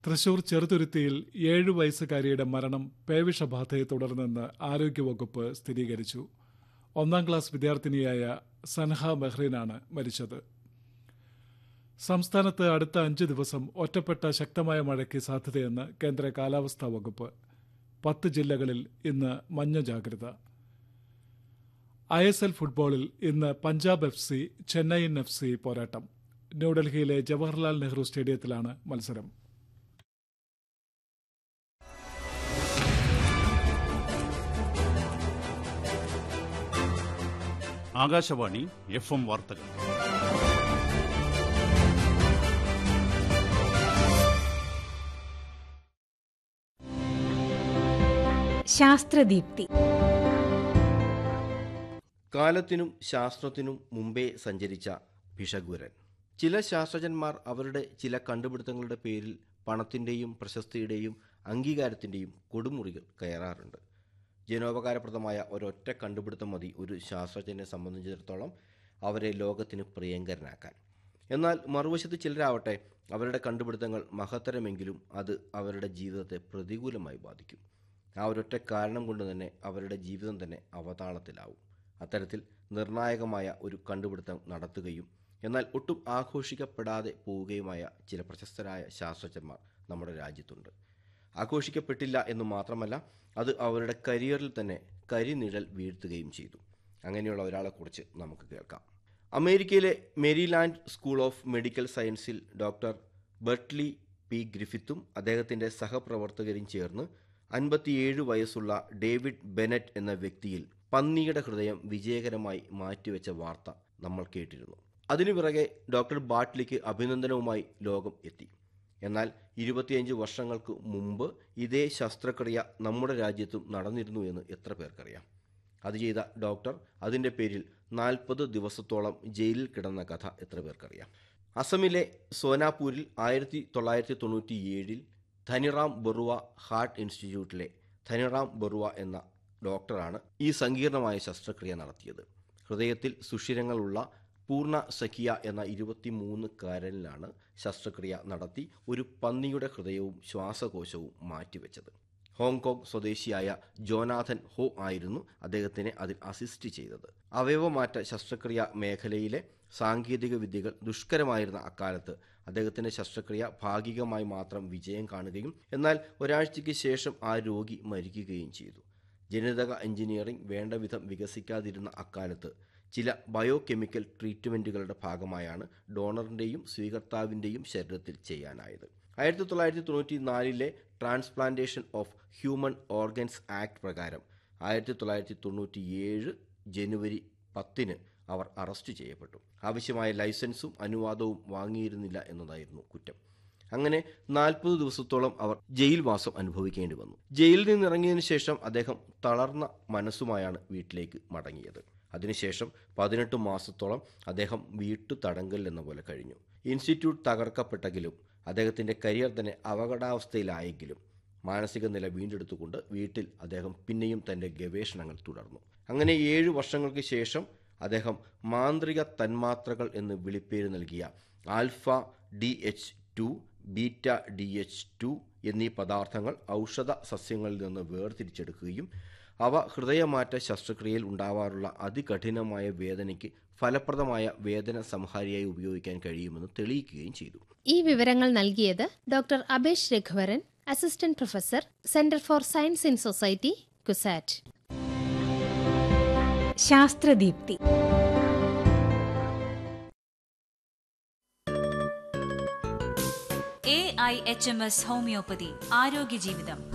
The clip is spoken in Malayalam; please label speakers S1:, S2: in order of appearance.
S1: തൃശൂർ ചെറുതുരുത്തിയിൽ ഏഴു വയസ്സുകാരിയുടെ മരണം പേവിഷബാധയെ തുടർന്നെന്ന് ആരോഗ്യവകുപ്പ് സ്ഥിരീകരിച്ചു ഒന്നാം ക്ലാസ് വിദ്യാർത്ഥിനിയായ സൻഹ മെഹ്റീനാണ് മരിച്ചത് സംസ്ഥാനത്ത് അടുത്ത അഞ്ച് ദിവസം ഒറ്റപ്പെട്ട ശക്തമായ മഴയ്ക്ക് സാധ്യതയെന്ന് കേന്ദ്ര കാലാവസ്ഥാ വകുപ്പ് പത്ത് ജില്ലകളിൽ ഇന്ന് മഞ്ഞ ജാഗ്രത ഐ എസ് എൽ ഫുട്ബോളിൽ ഇന്ന് Punjab F C Chennaiyin F C പോരാട്ടം ന്യൂഡൽഹിയിലെ ജവഹർലാൽ നെഹ്റു സ്റ്റേഡിയത്തിലാണ് മത്സരം
S2: ആകാശവാണി എഫ് എം വാർത്തകൾ
S3: ശാസ്ത്രദീപ്തി
S4: കാലത്തിനും ശാസ്ത്രത്തിനും മുമ്പേ സഞ്ചരിച്ച ഭിഷഗ്വരൻ ചില ശാസ്ത്രജ്ഞന്മാർ അവരുടെ ചില കണ്ടുപിടുത്തങ്ങളുടെ പേരിൽ പണത്തിൻ്റെയും പ്രശസ്തിയുടെയും അംഗീകാരത്തിൻ്റെയും കൊടുമുറികൾ കയറാറുണ്ട് ജനോപകാരപ്രദമായ ഒരൊറ്റ കണ്ടുപിടുത്തം മതി ഒരു ശാസ്ത്രജ്ഞനെ സംബന്ധിച്ചിടത്തോളം അവരെ ലോകത്തിന് പ്രിയങ്കരനാക്കാൻ എന്നാൽ മറുവശത്ത് ചിലരാവട്ടെ അവരുടെ കണ്ടുപിടുത്തങ്ങൾ മഹത്തരമെങ്കിലും അത് അവരുടെ ജീവിതത്തെ പ്രതികൂലമായി ബാധിക്കും ആ ഒരൊറ്റ കാരണം കൊണ്ട് തന്നെ അവരുടെ ജീവിതം തന്നെ അവതാളത്തിലാവും അത്തരത്തിൽ നിർണായകമായ ഒരു കണ്ടുപിടുത്തം നടത്തുകയും എന്നാൽ ഒട്ടും ആഘോഷിക്കപ്പെടാതെ പോവുകയുമായ ചില പ്രശസ്തരായ ശാസ്ത്രജ്ഞന്മാർ നമ്മുടെ രാജ്യത്തുണ്ട് ആഘോഷിക്കപ്പെട്ടില്ല എന്ന് മാത്രമല്ല അത് അവരുടെ കരിയറിൽ തന്നെ കരിനിഴൽ വീഴ്ത്തുകയും ചെയ്തു അങ്ങനെയുള്ള ഒരാളെക്കുറിച്ച് നമുക്ക് കേൾക്കാം അമേരിക്കയിലെ മേരിലാൻഡ് സ്കൂൾ ഓഫ് മെഡിക്കൽ സയൻസിൽ ഡോക്ടർ ബർട്ട്ലി പി ഗ്രിഫിത്തും അദ്ദേഹത്തിൻ്റെ സഹപ്രവർത്തകരും ചേർന്ന് അൻപത്തിയേഴ് വയസ്സുള്ള ഡേവിഡ് ബെനറ്റ് എന്ന വ്യക്തിയിൽ പന്നിയുടെ ഹൃദയം വിജയകരമായി മാറ്റിവെച്ച വാർത്ത നമ്മൾ കേട്ടിരുന്നു അതിനു പിറകെ ഡോക്ടർ ബാട്ട്ലിക്ക് അഭിനന്ദനവുമായി ലോകം എത്തി എന്നാൽ ഇരുപത്തിയഞ്ച് വർഷങ്ങൾക്ക് മുമ്പ് ഇതേ ശസ്ത്രക്രിയ നമ്മുടെ രാജ്യത്തും നടന്നിരുന്നു എന്ന് എത്ര പേർക്കറിയാം അത് ചെയ്ത ഡോക്ടർ അതിൻ്റെ പേരിൽ നാൽപ്പത് ദിവസത്തോളം ജയിലിൽ കിടന്ന കഥ എത്ര പേർക്കറിയാം അസമിലെ സോനാപൂരിൽ ആയിരത്തി തൊള്ളായിരത്തി തൊണ്ണൂറ്റി ഏഴിൽ ധനിറാം ബറുവ ഹാർട്ട് ഇൻസ്റ്റിറ്റ്യൂട്ടിലെ ധനിറാം ബറുവ എന്ന ഡോക്ടറാണ് ഈ സങ്കീർണമായ ശസ്ത്രക്രിയ നടത്തിയത് ഹൃദയത്തിൽ സുഷിരങ്ങളുള്ള പൂർണ്ണ സഖിയ എന്ന ഇരുപത്തിമൂന്നുകാരനിലാണ് ശസ്ത്രക്രിയ നടത്തി ഒരു പന്നിയുടെ ഹൃദയവും ശ്വാസകോശവും മാറ്റിവെച്ചത് ഹോങ്കോങ് സ്വദേശിയായ ജോനാഥൻ ഹോ ആയിരുന്നു അദ്ദേഹത്തിനെ അതിൽ അസിസ്റ്റ് ചെയ്തത് അവയവമാറ്റ ശസ്ത്രക്രിയ മേഖലയിലെ സാങ്കേതിക വിദ്യകൾ ദുഷ്കരമായിരുന്ന അക്കാലത്ത് അദ്ദേഹത്തിൻ്റെ ശസ്ത്രക്രിയ ഭാഗികമായി മാത്രം വിജയം കാണുകയും എന്നാൽ ഒരാഴ്ചയ്ക്ക് ശേഷം ആ രോഗി മരിക്കുകയും ചെയ്തു ജനിതക എഞ്ചിനീയറിംഗ് വേണ്ട വിധം വികസിക്കാതിരുന്ന അക്കാലത്ത് ചില ബയോ കെമിക്കൽ ട്രീറ്റ്മെൻറ്റുകളുടെ ഭാഗമായാണ് ഡോണറിൻ്റെയും സ്വീകർത്താവിൻ്റെയും ശരീരത്തിൽ ചെയ്യാനായത് ആയിരത്തി തൊള്ളായിരത്തി തൊണ്ണൂറ്റി നാലിലെ transplantation of human organs act പ്രകാരം ആയിരത്തി തൊള്ളായിരത്തി തൊണ്ണൂറ്റി ഏഴ് ജനുവരി പത്തിന് അവർ അറസ്റ്റ് ചെയ്യപ്പെട്ടു ആവശ്യമായ ലൈസൻസും അനുവാദവും വാങ്ങിയിരുന്നില്ല എന്നതായിരുന്നു കുറ്റം അങ്ങനെ നാൽപ്പത് ദിവസത്തോളം അവർ ജയിൽവാസം അനുഭവിക്കേണ്ടി വന്നു ജയിലിൽ നിന്നിറങ്ങിയതിനു ശേഷം അദ്ദേഹം തളർന്ന മനസ്സുമായാണ് വീട്ടിലേക്ക് മടങ്ങിയത് അതിനുശേഷം പതിനെട്ട് മാസത്തോളം അദ്ദേഹം വീട്ടു തടങ്കൽ എന്ന പോലെ കഴിഞ്ഞു ഇൻസ്റ്റിറ്റ്യൂട്ട് തകർക്കപ്പെട്ടെങ്കിലും അദ്ദേഹത്തിൻ്റെ കരിയർ തന്നെ അപകടാവസ്ഥയിലായെങ്കിലും മാനസിക നില വീണ്ടെടുത്തുകൊണ്ട് വീട്ടിൽ അദ്ദേഹം പിന്നെയും തൻ്റെ ഗവേഷണങ്ങൾ തുടർന്നു അങ്ങനെ ഏഴ് വർഷങ്ങൾക്ക് ശേഷം അദ്ദേഹം മാന്ത്രിക തന്മാത്രകൾ എന്ന് വിളിപ്പേര് നൽകിയ alpha D H two beta D H two എന്നീ പദാർത്ഥങ്ങൾ ഔഷധ സസ്യങ്ങളിൽ നിന്ന് വേർതിരിച്ചെടുക്കുകയും അവ ഹൃദയമാറ്റ ശസ്ത്രക്രിയയിൽ ഉണ്ടാവാറുള്ള അതികഠിനമായ വേദനയ്ക്ക് ഫലപ്രദമായ വേദന സംഹാരിയായി ഉപയോഗിക്കാൻ കഴിയുമെന്ന് തെളിയിക്കുകയും ചെയ്തു
S3: ഈ വിവരങ്ങൾ നൽകിയത് doctor Abhesh Raghuvaran assistant professor centre for science in society CUSAT ശാസ്ത്രദീപ്തി
S5: A I H M S homeopathy ആരോഗ്യ ജീവിതം